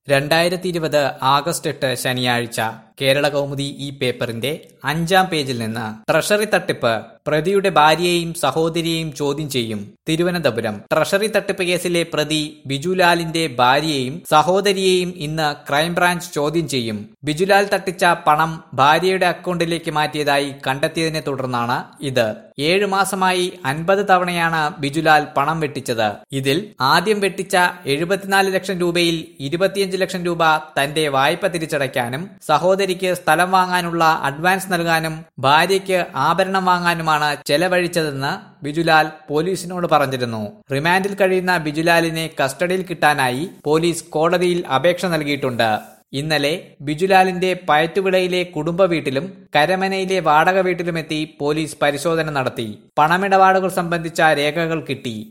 രണ്ടായിരത്തി ഇരുപത് ആഗസ്റ്റ് എട്ട് ശനിയാഴ്ച കേരള കൗമുദി ഈ പേപ്പറിന്റെ അഞ്ചാം പേജിൽ നിന്ന് ട്രഷറി തട്ടിപ്പ് പ്രതിയുടെ ഭാര്യയെയും സഹോദരിയെയും ചോദ്യം ചെയ്യും തിരുവനന്തപുരം ട്രഷറി തട്ടിപ്പ് കേസിലെ പ്രതി ബിജുലാലിന്റെ ഭാര്യയെയും സഹോദരിയെയും ഇന്ന് ക്രൈംബ്രാഞ്ച് ചോദ്യം ചെയ്യും ബിജുലാൽ തട്ടിച്ച പണം ഭാര്യയുടെ അക്കൗണ്ടിലേക്ക് മാറ്റിയതായി കണ്ടെത്തിയതിനെ തുടർന്നാണ് ഇത് ഏഴു മാസമായി അൻപത് തവണയാണ് ബിജുലാൽ പണം വെട്ടിച്ചത് ഇതിൽ ആദ്യം വെട്ടിച്ച എഴുപത്തിനാല് ലക്ഷം രൂപയിൽ ഇരുപത്തിയഞ്ച് ലക്ഷം രൂപ തന്റെ വായ്പ തിരിച്ചടയ്ക്കാനും സഹോദരിക്ക് സ്ഥലം വാങ്ങാനുള്ള അഡ്വാൻസ് നൽകാനും ഭാര്യയ്ക്ക് ആഭരണം വാങ്ങാനുമാണ് ചെലവഴിച്ചതെന്ന് ബിജുലാൽ പോലീസിനോട് പറഞ്ഞിരുന്നു റിമാൻഡിൽ കഴിയുന്ന ബിജുലാലിനെ കസ്റ്റഡിയിൽ കിട്ടാനായി പോലീസ് കോടതിയിൽ അപേക്ഷ നൽകിയിട്ടുണ്ട് ഇന്നലെ ബിജുലാലിന്റെ പയറ്റുവിളയിലെ കുടുംബ വീട്ടിലും കരമനയിലെ വാടക വീട്ടിലുമെത്തി പോലീസ് പരിശോധന നടത്തി പണമിടപാടുകൾ സംബന്ധിച്ച രേഖകൾ കിട്ടി